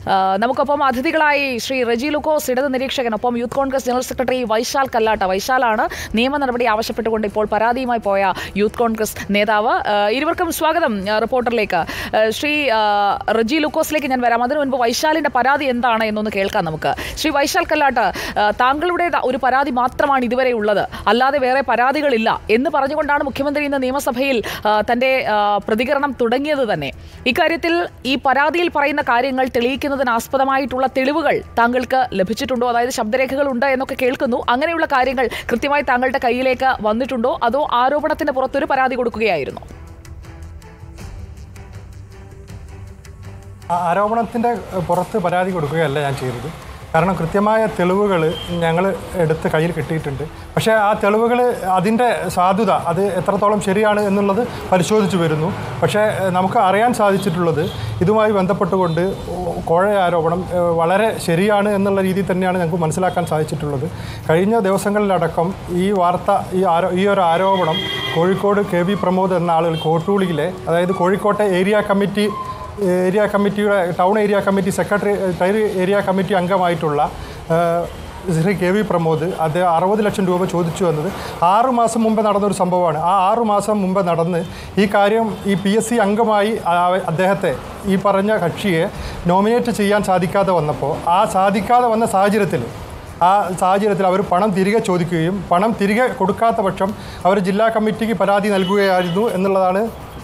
ആ, നമുക്കൊപ്പം അതിഥികളായി ശ്രീ റെജി ലുക്കോസ് ഇടത് നിരീക്ഷകൻ ഒപ്പം യൂത്ത് കോൺഗ്രസ് ജനറൽ സെക്രട്ടറി വൈശാൽ കല്ലാട്ട വൈശാലാണ് നിയമ നടപടി ആവശ്യപ്പെട്ടുകൊണ്ട് ഇപ്പോൾ പരാതിയുമായി പോയ യൂത്ത് കോൺഗ്രസ് നേതാവ് ആ, ഇരുവർക്കും സ്വാഗതം ആ, റിപ്പോർട്ടറിലേക്ക് ആ, ശ്രീ ആ, റെജി ലുക്കോസിലേക്ക് ഞാൻ വരാം അതിനു മുൻപ് വൈശാലിന്റെ പരാതി എന്താണ് എന്നൊന്ന് കേൾക്കാം നമുക്ക് ശ്രീ വൈശാൽ കല്ലാട്ട് ആ, താങ്കളുടെ ഒരു പരാതി മാത്രമാണ് ഇതുവരെ ഉള്ളത് അല്ലാതെ വേറെ പരാതികളില്ല എന്ന് പറഞ്ഞുകൊണ്ടാണ് മുഖ്യമന്ത്രി ഇന്ന് നിയമസഭയിൽ ആ, തന്റെ ആ, പ്രതികരണം തുടങ്ങിയത് തന്നെ ഇക്കാര്യത്തിൽ ഈ പരാതിയിൽ പറയുന്ന കാര്യങ്ങൾ തെളിയിക്കുന്നതിന് ആസ്പദമായിട്ടുള്ള തെളിവുകൾ താങ്കൾക്ക് ലഭിച്ചിട്ടുണ്ടോ അതായത് ശബ്ദരേഖകൾ ഉണ്ട് എന്നൊക്കെ കേൾക്കുന്നു അങ്ങനെയുള്ള കാര്യങ്ങൾ കൃത്യമായി താങ്കളുടെ കയ്യിലേക്ക് വന്നിട്ടുണ്ടോ അതോ ആരോപണത്തിന് പുറത്തൊരു പരാതി കൊടുക്കുകയായിരുന്നു ആ ആരോപണത്തിൻ്റെ പുറത്ത് പരാതി കൊടുക്കുകയല്ല ഞാൻ ചെയ്തത് കാരണം കൃത്യമായ തെളിവുകൾ ഞങ്ങൾ എടുത്ത് കയ്യിൽ കിട്ടിയിട്ടുണ്ട് പക്ഷേ ആ തെളിവുകൾ അതിൻ്റെ സാധുത അത് എത്രത്തോളം ശരിയാണ് എന്നുള്ളത് പരിശോധിച്ചു വരുന്നു പക്ഷേ ഏഹ്, നമുക്ക് അറിയാൻ സാധിച്ചിട്ടുള്ളത് ഇതുമായി ബന്ധപ്പെട്ടുകൊണ്ട് കോഴ ആരോപണം ഏഹ്, വളരെ ശരിയാണ് എന്നുള്ള രീതിയിൽ തന്നെയാണ് ഞങ്ങൾക്ക് മനസ്സിലാക്കാൻ സാധിച്ചിട്ടുള്ളത് കഴിഞ്ഞ ദിവസങ്ങളിലടക്കം ഈ വാർത്ത ഈ ആരോ ഈ ഒരു ആരോപണം കോഴിക്കോട് കെ വി പ്രമോദ് എന്ന ആളുകൾ കോട്ടൂളിയിലെ അതായത് കോഴിക്കോട്ടെ ഏരിയ കമ്മിറ്റി ഏരിയ കമ്മിറ്റിയുടെ ടൗൺ ഏരിയ കമ്മിറ്റി സെക്രട്ടറി ടൈർ ഏരിയ കമ്മിറ്റി അംഗമായിട്ടുള്ള ആ, ശ്രീ കെ വി പ്രമോദ് അദ്ദേഹം അറുപത് ലക്ഷം രൂപ ചോദിച്ചു വന്നത് ആറു മാസം മുമ്പ് നടന്നൊരു സംഭവമാണ് ആ ആറു മാസം മുമ്പ് നടന്ന് ഈ കാര്യം ഈ പി എസ് സി അംഗമായി ആ- അദ്ദേഹത്തെ ഈ പറഞ്ഞ കക്ഷിയെ നോമിനേറ്റ് ചെയ്യാൻ സാധിക്കാതെ വന്നപ്പോൾ ആ സാധിക്കാതെ വന്ന സാഹചര്യത്തിൽ ആ സാഹചര്യത്തിൽ അവർ പണം തിരികെ ചോദിക്കുകയും പണം തിരികെ കൊടുക്കാത്ത പക്ഷം അവർ ജില്ലാ കമ്മിറ്റിക്ക് പരാതി നൽകുകയായിരുന്നു എന്നുള്ളതാണ്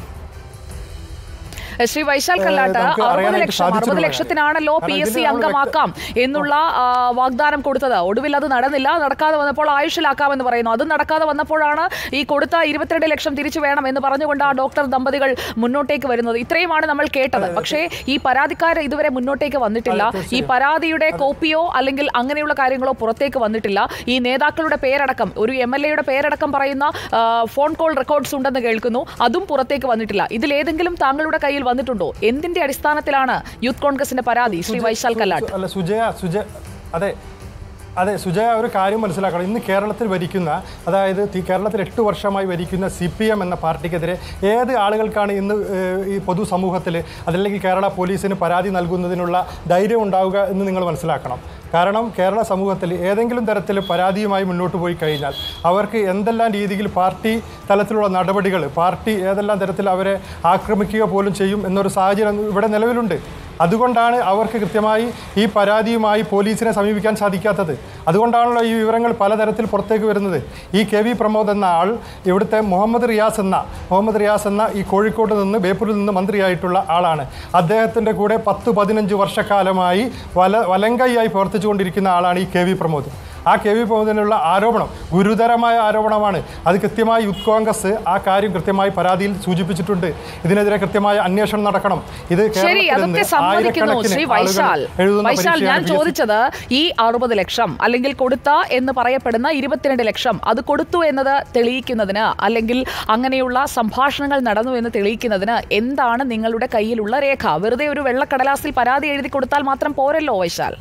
ശ്രീ വൈശാൽ കല്ലാട്ട് നമുക്ക് അറുപത് അറിയാനായിട്ട് ലക്ഷം അറുപത് സാധിച്ചിട്ടുള്ള ലക്ഷത്തിനാണല്ലോ പി കാരണം എസ് സി ഇതിന് നമ്മൾ അംഗമാക്കാം എന്നുള്ള ആ, വാഗ്ദാനം കൊടുത്തത് ഒടുവിൽ അത് നടന്നില്ല നടക്കാതെ വന്നപ്പോൾ ആയുഷിലാക്കാമെന്ന് പറയുന്നു അത് നടക്കാതെ വന്നപ്പോഴാണ് ഈ കൊടുത്ത ഇരുപത്തിരണ്ട് ലക്ഷം തിരിച്ചു വേണം എന്ന് പറഞ്ഞുകൊണ്ട് ആ ഡോക്ടർ ദമ്പതികൾ മുന്നോട്ടേക്ക് വരുന്നത് ഇത്രയുമാണ് നമ്മൾ കേട്ടത് പക്ഷേ ഈ പരാതിക്കാർ ഇതുവരെ മുന്നോട്ടേക്ക് വന്നിട്ടില്ല ഈ പരാതിയുടെ കോപ്പിയോ അല്ലെങ്കിൽ അങ്ങനെയുള്ള കാര്യങ്ങളോ പുറത്തേക്ക് വന്നിട്ടില്ല ഈ നേതാക്കളുടെ പേരടക്കം ഒരു എം എൽ എയുടെ പേരടക്കം പറയുന്ന ആ, ഫോൺ കോൾ റെക്കോർഡ്സ് ഉണ്ടെന്ന് കേൾക്കുന്നു അതും പുറത്തേക്ക് വന്നിട്ടില്ല ഇതിലേതെങ്കിലും താങ്കളുടെ കയ്യിൽ വന്നിട്ടുണ്ടോ എന്തിന്റെ അടിസ്ഥാനത്തിലാണ് യൂത്ത് കോൺഗ്രസിന്റെ പരാതി ശ്രീ വൈശാൽ കല്ലാട്ട് അല്ല സുജയ സുജ അതെ അതെ സുജയ ഒരു കാര്യം മനസ്സിലാക്കണം ഇന്ന് കേരളത്തിൽ ഭരിക്കുന്ന അതായത് തി- കേരളത്തിൽ എട്ട് വർഷമായി ഭരിക്കുന്ന സി പി എം എന്ന പാർട്ടിക്കെതിരെ ഏത് ആളുകൾക്കാണ് ഇന്ന് ഏഹ്, ഈ പൊതുസമൂഹത്തിൽ അതല്ലെങ്കിൽ കേരള പോലീസിന് പരാതി നൽകുന്നതിനുള്ള ധൈര്യം ഉണ്ടാവുക എന്ന് നിങ്ങൾ മനസ്സിലാക്കണം കാരണം കേരള സമൂഹത്തിൽ ഏതെങ്കിലും തരത്തിൽ പരാതിയുമായി മുന്നോട്ട് പോയി കഴിഞ്ഞാൽ അവർക്ക് എന്തെല്ലാം രീതിയിൽ പാർട്ടി തലത്തിലുള്ള നടപടികൾ പാർട്ടി ഏതെല്ലാം തരത്തിൽ അവരെ ആക്രമിക്കുക പോലും ചെയ്യും എന്നൊരു സാഹചര്യം ഇവിടെ നിലവിലുണ്ട് അതുകൊണ്ടാണ് അവർക്ക് കൃത്യമായി ഈ പരാതിയുമായി പോലീസിനെ സമീപിക്കാൻ സാധിക്കാത്തത് അതുകൊണ്ടാണല്ലോ ഈ വിവരങ്ങൾ പലതരത്തിൽ പുറത്തേക്ക് വരുന്നത് ഈ കെ വി പ്രമോദ് എന്ന ആൾ ഇവിടുത്തെ മുഹമ്മദ് റിയാസ് എന്ന മുഹമ്മദ് റിയാസ് എന്ന ഈ കോഴിക്കോട് നിന്ന് ബേപ്പൂരിൽ നിന്ന് മന്ത്രിയായിട്ടുള്ള ആളാണ് അദ്ദേഹത്തിൻ്റെ കൂടെ പത്ത് പതിനഞ്ച് വർഷക്കാലമായി വല വലങ്കൈയായി പ്രവർത്തിച്ചുകൊണ്ടിരിക്കുന്ന ആളാണ് ഈ കെ വി പ്രമോദ് ആ കെ വി പ്രമോദിനുള്ള ആരോപണം ഗുരുതരമായ ആരോപണമാണ് അത് കൃത്യമായി യൂത്ത് കോൺഗ്രസ് ആ കാര്യം കൃത്യമായി പരാതിയിൽ സൂചിപ്പിച്ചിട്ടുണ്ട് ഇതിനെതിരെ കൃത്യമായ അന്വേഷണം നടക്കണം ഇത് ശരി കേരളത്തിൽ അതൊക്കെ നിന്ന് സമ്മതിക്കുന്നു ആയിരക്കണക്കിന് ശ്രീ ആളുകൾ വൈശാൽ എഴുതുന്ന വൈശാൽ ഞാൻ പരീക്ഷയാണ് PSC. ചോദിച്ചത് ഈ അറുപത് ലക്ഷം അല്ലെങ്കിൽ കൊടുത്ത എന്ന് പറയപ്പെടുന്ന ഇരുപത്തിരണ്ട് ലക്ഷം അത് കൊടുത്തു എന്നത് തെളിയിക്കുന്നതിന് അല്ലെങ്കിൽ അങ്ങനെയുള്ള സംഭാഷണങ്ങൾ നടന്നു എന്ന് തെളിയിക്കുന്നതിന് എന്താണ് നിങ്ങളുടെ കയ്യിലുള്ള രേഖ വെറുതെ ഒരു വെള്ളക്കടലാസിൽ പരാതി എഴുതി കൊടുത്താൽ മാത്രം പോരല്ലോ വൈശാൽ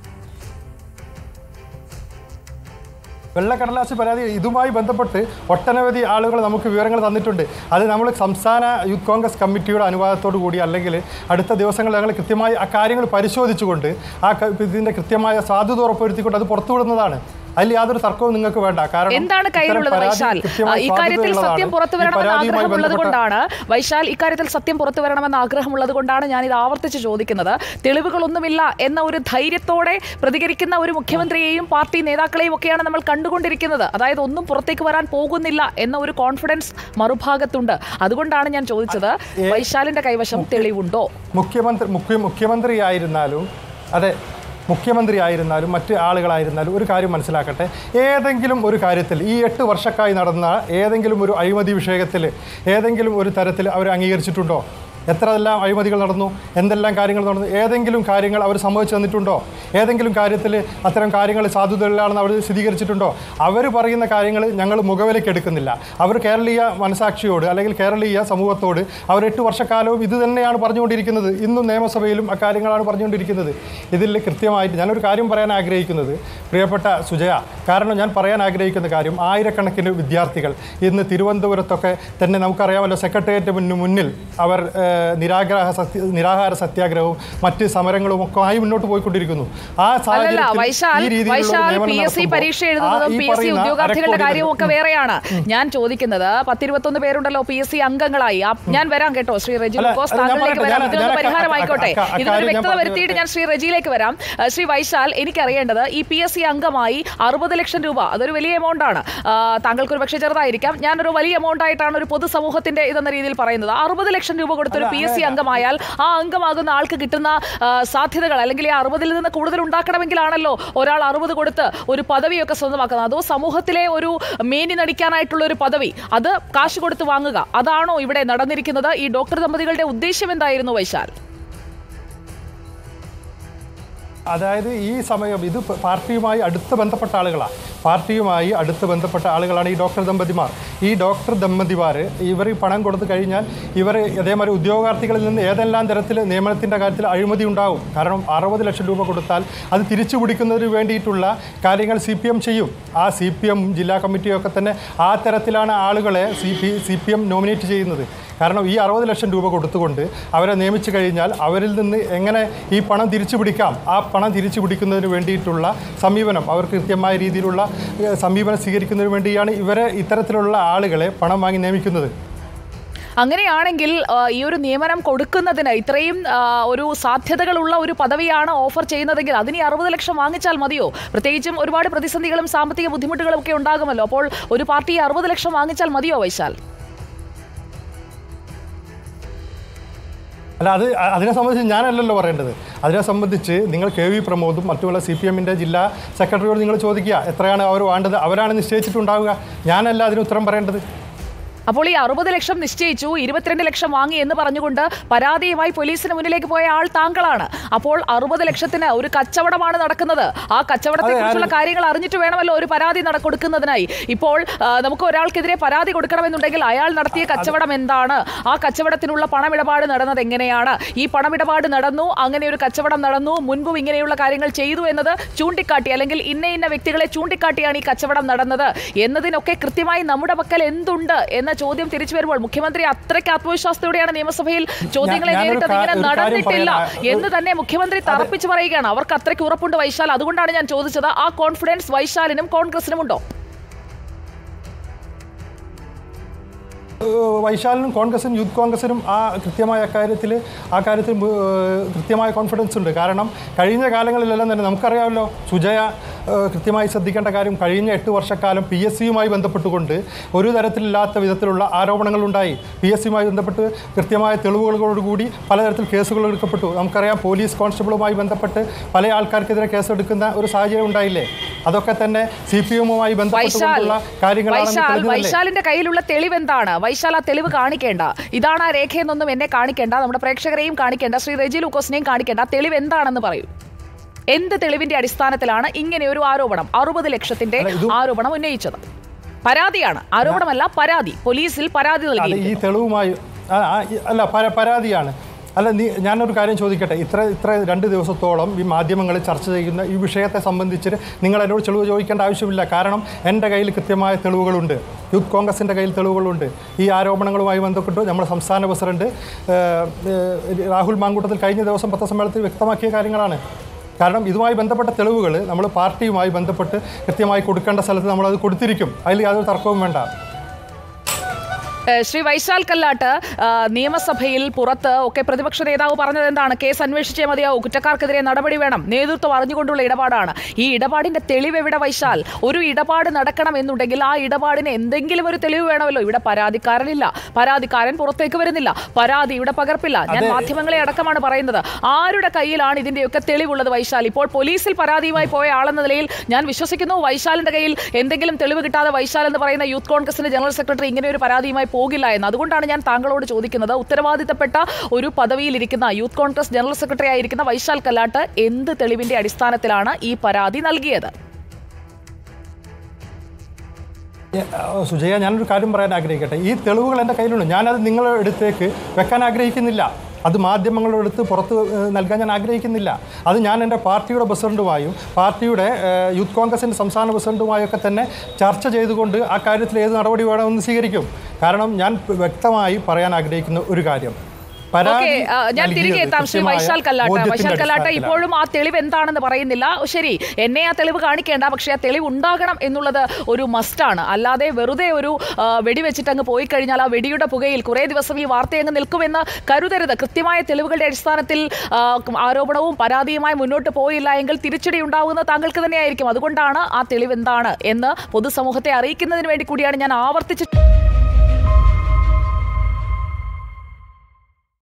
വെള്ളക്കടലാസ് പരാതി ഇതുമായി ബന്ധപ്പെട്ട് ഒട്ടനവധി ആളുകൾ നമുക്ക് വിവരങ്ങൾ തന്നിട്ടുണ്ട് അത് നമ്മൾ സംസ്ഥാന യൂത്ത് കോൺഗ്രസ് കമ്മിറ്റിയുടെ അനുവാദത്തോടു കൂടി അല്ലെങ്കിൽ അടുത്ത ദിവസങ്ങളിൽ ഞങ്ങൾ കൃത്യമായി ആ കാര്യങ്ങൾ പരിശോധിച്ചുകൊണ്ട് ആ ക- ഇതിൻ്റെ കൃത്യമായ സാധുത ഉറപ്പുവരുത്തിക്കൊണ്ട് അത് പുറത്തുവിടുന്നതാണ് അതിൽ യാതൊരു തർക്കവും നിങ്ങൾക്ക് വേണ്ട കാരണം എന്താണ് ഇത്തരം കയ്യിലുള്ളത് പരാതി വൈശാൽ കൃത്യമായി ആ, ഇക്കാര്യത്തിൽ സാധുതയുള്ളതാണ്. സത്യം പുറത്തു ഈ വരണമെന്ന് പരാതിയുമായി ആഗ്രഹമുള്ളത് ബന്ധപ്പെട്ട- കൊണ്ടാണ് വൈശാൽ ഇക്കാര്യത്തിൽ സത്യം പുറത്തു വരണമെന്ന് ആഗ്രഹമുള്ളത് കൊണ്ടാണ് ഞാൻ ഇത് ആവർത്തിച്ച് ചോദിക്കുന്നത് തെളിവുകളൊന്നുമില്ല എന്ന ഒരു ധൈര്യത്തോടെ പ്രതികരിക്കുന്ന ഒരു മുഖ്യമന്ത്രിയെയും പാർട്ടി നേതാക്കളെയും ഒക്കെയാണ് നമ്മൾ കണ്ടുകൊണ്ടിരിക്കുന്നത് അതായത് ഒന്നും പുറത്തേക്ക് വരാൻ പോകുന്നില്ല എന്ന ഒരു കോൺഫിഡൻസ് മറുഭാഗത്തുണ്ട് അതുകൊണ്ടാണ് ഞാൻ ചോദിച്ചത് വൈശാലിന്റെ കൈവശം തെളിവുണ്ടോ മുഖ്യമന്ത്രി മുഖ്യ മുഖ്യമന്ത്രിയായിരുന്നാലും അതെ മുഖ്യമന്ത്രി ആയിരുന്നാലും മറ്റ് ആളുകളായിരുന്നാലും ഒരു കാര്യം മനസ്സിലാക്കട്ടെ ഏതെങ്കിലും ഒരു കാര്യത്തിൽ ഈ എട്ട് വർഷക്കായി നടന്ന ഏതെങ്കിലും ഒരു അഴിമതി വിഷയത്തിൽ ഏതെങ്കിലും ഒരു തരത്തിൽ അവർ അംഗീകരിച്ചിട്ടുണ്ടോ എത്ര എല്ലാം അഴിമതികൾ നടന്നു എന്തെല്ലാം കാര്യങ്ങൾ നടന്നു ഏതെങ്കിലും കാര്യങ്ങൾ അവർ സമ്മതിച്ചു തന്നിട്ടുണ്ടോ ഏതെങ്കിലും കാര്യത്തിൽ അത്തരം കാര്യങ്ങൾ സാധുതകളിലാണെന്ന് അവർ സ്ഥിരീകരിച്ചിട്ടുണ്ടോ അവർ പറയുന്ന കാര്യങ്ങൾ ഞങ്ങൾ മുഖവിലേക്ക് എടുക്കുന്നില്ല അവർ കേരളീയ മനസാക്ഷിയോട് അല്ലെങ്കിൽ കേരളീയ സമൂഹത്തോട് അവർ എട്ട് വർഷക്കാലവും ഇത് തന്നെയാണ് പറഞ്ഞുകൊണ്ടിരിക്കുന്നത് ഇന്നും നിയമസഭയിലും അക്കാര്യങ്ങളാണ് പറഞ്ഞുകൊണ്ടിരിക്കുന്നത് ഇതിൽ കൃത്യമായിട്ട് ഞാനൊരു കാര്യം പറയാൻ ആഗ്രഹിക്കുന്നത് പ്രിയപ്പെട്ട സുജയ കാരണം ഞാൻ പറയാൻ ആഗ്രഹിക്കുന്ന കാര്യം ആയിരക്കണക്കിന് വിദ്യാർത്ഥികൾ ഇന്ന് തിരുവനന്തപുരത്തൊക്കെ തന്നെ നമുക്കറിയാമല്ലോ സെക്രട്ടേറിയറ്റ് മുന്നിൽ മുന്നിൽ അവർ ഏഹ്, നിരാഗ്രഹ സത്യ നിരാഹാര സത്യാഗ്രഹവും മറ്റ് സമരങ്ങളും ഒക്കെ ആയി മുന്നോട്ട് പോയിക്കൊണ്ടിരിക്കുന്നു ആ അല്ലല്ല സാഹചര്യത്തിൽ വൈശാൽ ഈ രീതിയിലുള്ള ഒരു വൈശാൽ നിയമനം പി എസ് സി നടത്തുമ്പോൾ പരീക്ഷ ആ എഴുതുന്നതും ഈ പി എസ് സി പറയുന്ന ഉദ്യോഗാർത്ഥികളുടെ അരക്കോടി കാര്യവും ഒക്കെ ഉം. വേറെയാണ് ഞാൻ ചോദിക്കുന്നത് പത്തിരുപത്തൊന്ന് പേരുണ്ടല്ലോ പി എസ് സി അംഗങ്ങളായി ആ- ഞാൻ വരാം കേട്ടോ ശ്രീ റെജി അല്ല, ലൂക്കോസ് അത് ഞാൻ താങ്കളിലേക്ക് പറയട്ടെ. വരാം ഞാൻ- ഇതിനൊന്ന് ഞാൻ അക്ക- പരിഹാരമായിക്കോട്ടെ അക്ക- അക്ക- ഇതിനൊരു കാര്യം ഞാൻ വ്യക്തത പറഞ്ഞു വരുത്തിയിട്ട് ഞാൻ ശ്രീ റെജിയിലേക്ക് വരാം ഏഹ് ശ്രീ വൈശാൽ എനിക്കറിയേണ്ടത് ഈ പി എസ് സി അംഗമായി അറുപത് ലക്ഷം രൂപ അതൊരു വലിയ എമൗണ്ട് ആണ് താങ്കൾക്ക് ഒരു പക്ഷേ ചെറുതായിരിക്കാം ഞാനൊരു വലിയ എമൗണ്ട് ആയിട്ടാണ് ഒരു പൊതുസമൂഹത്തിന്റെ ഇതെന്ന രീതിയിൽ പറയുന്നത് അറുപത് ലക്ഷം രൂപ കൊടുത്തൊരു പി എസ് സി അംഗമായാൽ ആ അംഗമാകുന്ന ആൾക്ക് കിട്ടുന്ന ആ, സാധ്യതകൾ അല്ലെങ്കിൽ ഈ അറുപതിൽ നിന്ന് കൂടുതൽ ഉണ്ടാക്കണമെങ്കിലാണല്ലോ ഒരാൾ അറുപത് കൊടുത്ത് ഒരു പദവിയൊക്കെ സ്വന്തമാക്കുന്നത് അതോ സമൂഹത്തിലെ ഒരു മേനി നടിക്കാനായിട്ടുള്ള ഒരു പദവി അത് കാശ് കൊടുത്ത് വാങ്ങുക അതാണോ ഇവിടെ നടന്നിരിക്കുന്നത് ഈ ഡോക്ടർ ദമ്പതികളുടെ ഉദ്ദേശം എന്തായിരുന്നു വൈശാൽ അതായത് ഈ സമയം ഇത് പ- പാർട്ടിയുമായി അടുത്ത് ബന്ധപ്പെട്ട ആളുകളാണ് പാർട്ടിയുമായി അടുത്ത് ബന്ധപ്പെട്ട ആളുകളാണ് ഈ ഡോക്ടർ ദമ്പതിമാർ ഈ ഡോക്ടർ ദമ്പതിമാർ ഇവർ ഈ പണം കൊടുത്തു കഴിഞ്ഞാൽ ഇവർ അതേമാതിരി ഉദ്യോഗാർത്ഥികളിൽ നിന്ന് ഏതെല്ലാം തരത്തിൽ നിയമനത്തിൻ്റെ കാര്യത്തിൽ അഴിമതി ഉണ്ടാവും കാരണം അറുപത് ലക്ഷം രൂപ കൊടുത്താൽ അത് തിരിച്ചു പിടിക്കുന്നതിന് വേണ്ടിയിട്ടുള്ള കാര്യങ്ങൾ സി പി എം ചെയ്യും ആ സി പി എം ജില്ലാ കമ്മിറ്റിയൊക്കെ തന്നെ ആ തരത്തിലാണ് ആളുകളെ C P C P M nominate ചെയ്യുന്നത് കാരണം ഈ അറുപത് ലക്ഷം രൂപ കൊടുത്തുകൊണ്ട് അവരെ നിയമിച്ചു കഴിഞ്ഞാൽ അവരിൽ നിന്ന് എങ്ങനെ ഈ പണം തിരിച്ചു പിടിക്കാം ആ പണം തിരിച്ചു പിടിക്കുന്നതിന് വേണ്ടിയിട്ടുള്ള സമീപനം അവർ കൃത്യമായ രീതിയിലുള്ള ഏഹ്, സമീപനം സ്വീകരിക്കുന്നതിന് വേണ്ടിയാണ് ഇവരെ ഇത്തരത്തിലുള്ള ആളുകളെ പണം വാങ്ങി നിയമിക്കുന്നത് അങ്ങനെയാണെങ്കിൽ ആ, ഈ ഒരു നിയമനം കൊടുക്കുന്നതിന് ഇത്രയും ആ, ഒരു സാധ്യതകളുള്ള ഒരു പദവിയാണ് ഓഫർ ചെയ്യുന്നതെങ്കിൽ അതിന് ഈ അറുപത് ലക്ഷം വാങ്ങിച്ചാൽ മതിയോ പ്രത്യേകിച്ചും ഒരുപാട് പ്രതിസന്ധികളും സാമ്പത്തിക ബുദ്ധിമുട്ടുകളും ഒക്കെ ഉണ്ടാകുമല്ലോ അപ്പോൾ ഒരു പാർട്ടി അറുപത് ലക്ഷം വാങ്ങിച്ചാൽ മതിയോ വൈശാൽ അല്ല അത് അ- അതിനെ സംബന്ധിച്ച് ഞാനല്ലല്ലോ പറയേണ്ടത് അതിനെ സംബന്ധിച്ച് നിങ്ങൾ കെ വി പ്രമോദും മറ്റുള്ള സി പി എമ്മിൻ്റെ ജില്ലാ സെക്രട്ടറിയോട് നിങ്ങൾ ചോദിക്കുക എത്രയാണ് അവർ വേണ്ടത് അവരാണ് നിശ്ചയിച്ചിട്ടുണ്ടാവുക ഞാനല്ല അതിന് ഉത്തരം പറയേണ്ടത് അപ്പോൾ ഈ അറുപത് ലക്ഷം നിശ്ചയിച്ചു ഇരുപത്തിരണ്ട് ലക്ഷം വാങ്ങി എന്ന് പറഞ്ഞുകൊണ്ട് പരാതിയുമായി പോലീസിന് മുന്നിലേക്ക് പോയ ആൾ താങ്കളാണ് അപ്പോൾ അറുപത് ലക്ഷത്തിന് ഒരു കച്ചവടമാണ് നടക്കുന്നത് ആ കച്ചവടത്തെ കുറിച്ചുള്ള കാര്യങ്ങൾ അറിഞ്ഞിട്ട് വേണമല്ലോ ഒരു പരാതി നട കൊടുക്കുന്നതിനായി ഇപ്പോൾ ആ, നമുക്ക് ഒരാൾക്കെതിരെ പരാതി കൊടുക്കണമെന്നുണ്ടെങ്കിൽ അയാൾ നടത്തിയ കച്ചവടം എന്താണ് ആ കച്ചവടത്തിനുള്ള പണമിടപാട് നടന്നത് എങ്ങനെയാണ് ഈ പണമിടപാട് നടന്നു അങ്ങനെ ഒരു കച്ചവടം നടന്നു മുൻപും ഇങ്ങനെയുള്ള കാര്യങ്ങൾ ചെയ്തു എന്നത് ചൂണ്ടിക്കാട്ടി അല്ലെങ്കിൽ ഇന്ന ഇന്ന വ്യക്തികളെ ചൂണ്ടിക്കാട്ടിയാണ് ഈ കച്ചവടം നടന്നത് എന്നതിനൊക്കെ കൃത്യമായി നമ്മുടെ പക്കൽ എന്തുണ്ട് എന്ന ചോദ്യം തിരിച്ചു വരുമ്പോൾ മുഖ്യമന്ത്രി അത്രയ്ക്ക് ആത്മവിശ്വാസത്തോടെയാണ് നിയമസഭയിൽ ചോദ്യങ്ങളെ ഞാനൊരു നേരിട്ടത് കാ- ഇങ്ങനെ ഒരു കാര്യം നടന്നിട്ടില്ല പറയാനാ- എന്ന് തന്നെ മുഖ്യമന്ത്രി തറപ്പിച്ച് പറയുകയാണ് അവർക്ക് അത്രയ്ക്ക് ഉറപ്പുണ്ട് വൈശാൽ അതുകൊണ്ടാണ് ഞാൻ ചോദിച്ചത് ആ കോൺഫിഡൻസ് വൈശാലിനും കോൺഗ്രസിനും ഉണ്ടോ ഏഹ് വൈശാലിനും കോൺഗ്രസും യൂത്ത് കോൺഗ്രസിനും ആ കൃത്യമായ കാര്യത്തിൽ ആ കാര്യത്തിൽ ഏഹ് കൃത്യമായ കോൺഫിഡൻസ് ഉണ്ട് കാരണം കഴിഞ്ഞ കാലങ്ങളിലെല്ലാം തന്നെ നമുക്കറിയാമല്ലോ സുജയ ഏഹ് കൃത്യമായി ശ്രദ്ധിക്കേണ്ട കാര്യം കഴിഞ്ഞ എട്ട് വർഷക്കാലം പി എസ് സിയുമായി ബന്ധപ്പെട്ടുകൊണ്ട് ഒരു തരത്തിലില്ലാത്ത വിധത്തിലുള്ള ആരോപണങ്ങളുണ്ടായി പി എസ് സിയുമായി ബന്ധപ്പെട്ട് കൃത്യമായ തെളിവുകളോടുകൂടി പലതരത്തിൽ കേസുകൾ എടുക്കപ്പെട്ടു നമുക്കറിയാം പോലീസ് കോൺസ്റ്റബിളുമായി ബന്ധപ്പെട്ട് പല ആൾക്കാർക്കെതിരെ കേസെടുക്കുന്ന ഒരു സാഹചര്യം ഉണ്ടായില്ലേ അതൊക്കെ തന്നെ സി പി എമ്മുമായി വൈശാൽ ബന്ധപ്പെട്ടുകൊണ്ടുള്ള കാര്യങ്ങളാണെന്ന് വൈശാൽ തെളിഞ്ഞതല്ലേ വൈശാലിന്റെ കയ്യിലുള്ള തെളിവ് എന്താണ് വൈശാൽ ആ തെളിവ് കാണിക്കേണ്ട ഇതാണ് ആ രേഖയെന്നൊന്നും എന്നെ കാണിക്കേണ്ട നമ്മുടെ പ്രേക്ഷകരെയും കാണിക്കേണ്ട ശ്രീ റെജി ലൂക്കോസിനെയും കാണിക്കേണ്ട ആ തെളിവ് എന്താണെന്ന് പറയൂ എന്ത് തെളിവിന്റെ അടിസ്ഥാനത്തിലാണ് ഇങ്ങനെ ഒരു ആരോപണം അറുപത് ലക്ഷത്തിന്റെ അല്ല, ഇത് ആരോപണം ഉന്നയിച്ചത് പരാതിയാണ് ആരോപണമല്ല പരാതി പോലീസിൽ പരാതി അതെ നൽകി ഈ തെളിവുമായി ആ, ആ, ഈ- അല്ല പര- പരാതിയാണ് അല്ല നീ ഞാനൊരു കാര്യം ചോദിക്കട്ടെ ഇത്ര ഇത്ര രണ്ട് ദിവസത്തോളം ഈ മാധ്യമങ്ങളിൽ ചർച്ച ചെയ്യുന്ന ഈ വിഷയത്തെ സംബന്ധിച്ച് നിങ്ങൾ എന്നോട് തെളിവ് ചോദിക്കേണ്ട ആവശ്യമില്ല കാരണം എൻ്റെ കയ്യിൽ കൃത്യമായ തെളിവുകളുണ്ട് യൂത്ത് കോൺഗ്രസിൻ്റെ കയ്യിൽ തെളിവുകളുണ്ട് ഈ ആരോപണങ്ങളുമായി ബന്ധപ്പെട്ട് നമ്മുടെ സംസ്ഥാന പ്രസിഡന്റ് ഏഹ്, ഏഹ്, രാഹുൽ മാങ്കൂട്ടത്തിൽ കഴിഞ്ഞ ദിവസം പത്രസമ്മേളനത്തിൽ വ്യക്തമാക്കിയ കാര്യങ്ങളാണ് കാരണം ഇതുമായി ബന്ധപ്പെട്ട തെളിവുകൾ നമ്മൾ പാർട്ടിയുമായി ബന്ധപ്പെട്ട് കൃത്യമായി കൊടുക്കേണ്ട സ്ഥലത്ത് നമ്മളത് കൊടുത്തിരിക്കും അതിൽ യാതൊരു തർക്കവും വേണ്ട ഏഹ് ശ്രീ വൈശാൽ കല്ലാട്ട് ആ, നിയമസഭയിൽ പുറത്ത് ഒക്കെ പ്രതിപക്ഷ നേതാവ് പറഞ്ഞത് എന്താണ് കേസ് അന്വേഷിച്ചേ മതിയാവൂ കുറ്റക്കാർക്കെതിരെ നടപടി വേണം നേതൃത്വം അറിഞ്ഞുകൊണ്ടുള്ള ഇടപാടാണ് ഈ ഇടപാടിന്റെ തെളിവ് എവിടെ വൈശാൽ ഒരു ഇടപാട് നടക്കണം എന്നുണ്ടെങ്കിൽ ആ ഇടപാടിന് എന്തെങ്കിലും ഒരു തെളിവ് വേണമല്ലോ ഇവിടെ പരാതിക്കാരനില്ല പരാതിക്കാരൻ പുറത്തേക്ക് വരുന്നില്ല പരാതിയുടെ പകർപ്പില്ല ഞാൻ അതെ. മാധ്യമങ്ങളെ അടക്കമാണ് പറയുന്നത് ആരുടെ കയ്യിലാണ് ഇതിന്റെയൊക്കെ തെളിവുള്ളത് വൈശാൽ ഇപ്പോൾ പോലീസിൽ പരാതിയുമായി പോയ ആളെന്ന നിലയിൽ ഞാൻ വിശ്വസിക്കുന്നു വൈശാലിന്റെ കയ്യിൽ എന്തെങ്കിലും തെളിവ് കിട്ടാതെ വൈശാൽ എന്ന് പറയുന്ന യൂത്ത് കോൺഗ്രസിന്റെ ജനറൽ സെക്രട്ടറി ഇങ്ങനെ ഒരു പരാതിയുമായി പോകില്ല എന്ന് അതുകൊണ്ടാണ് ഞാൻ താങ്കളോട് ചോദിക്കുന്നത് ഉത്തരവാദിത്തപ്പെട്ട ഒരു പദവിയിലിരിക്കുന്ന യൂത്ത് കോൺഗ്രസ് ജനറൽ സെക്രട്ടറി ആയിരിക്കുന്ന വൈശാൽ കല്ലാട്ട് എന്ത് തെളിവിന്റെ അടിസ്ഥാനത്തിലാണ് ഈ പരാതി നൽകിയത് ആ, സുജയ ഞാനൊരു കാര്യം പറയാൻ ആഗ്രഹിക്കട്ടെ ഈ തെളിവുകൾ എൻ്റെ കയ്യിലുണ്ട് ഞാനത് നിങ്ങളുടെ അടുത്തേക്ക് വെക്കാൻ ആഗ്രഹിക്കുന്നില്ല അത് മാധ്യമങ്ങളുടെ അടുത്ത് പുറത്ത് ഏഹ്, നൽകാൻ ഞാൻ ആഗ്രഹിക്കുന്നില്ല അത് ഞാൻ എൻ്റെ പാർട്ടിയുടെ പ്രസിഡന്റുമായും പാർട്ടിയുടെ ഏഹ്, യൂത്ത് കോൺഗ്രസിൻ്റെ സംസ്ഥാന പ്രസിഡന്റുമായും ഒക്കെ തന്നെ ചർച്ച ചെയ്തുകൊണ്ട് ആ കാര്യത്തിൽ ഏത് നടപടി വേണമെന്ന് സ്വീകരിക്കും കാരണം ഞാൻ വ്യക്തമായി പറയാൻ ആഗ്രഹിക്കുന്ന ഒരു കാര്യം പരാതി ഓക്കെ ഞാൻ തിരികെ നൽകിയത് എത്താം ശ്രീ കൃത്യമായ വൈശാൽ കല്ലാട്ട് ബോധ്യത്തിന്റെ വൈശാൽ കല്ലാട്ട് അടിസ്ഥാനത്തിലാണ്. ഇപ്പോഴും ആ തെളിവ് എന്താണെന്ന് പറയുന്നില്ല ശരി എന്നെ ആ തെളിവ് കാണിക്കേണ്ട പക്ഷേ ആ തെളിവ് ഉണ്ടാകണം എന്നുള്ളത് ഒരു മസ്റ്റാണ് അല്ലാതെ വെറുതെ ഒരു ആ, വെടിവെച്ചിട്ട് അങ്ങ് പോയി കഴിഞ്ഞാൽ ആ വെടിയുടെ പുകയിൽ കുറേ ദിവസം ഈ വാർത്ത അങ്ങ് നിൽക്കുമെന്ന് കരുതരുത് കൃത്യമായ തെളിവുകളുടെ അടിസ്ഥാനത്തിൽ ആ, ആരോപണവും പരാതിയുമായി മുന്നോട്ട് പോയില്ല എങ്കിൽ തിരിച്ചടി ഉണ്ടാവുന്നത് താങ്കൾക്ക് തന്നെയായിരിക്കും അതുകൊണ്ടാണ് ആ തെളിവ് എന്താണ് എന്ന് പൊതുസമൂഹത്തെ അറിയിക്കുന്നതിന് വേണ്ടി കൂടിയാണ് ഞാൻ ആവർത്തിച്ച്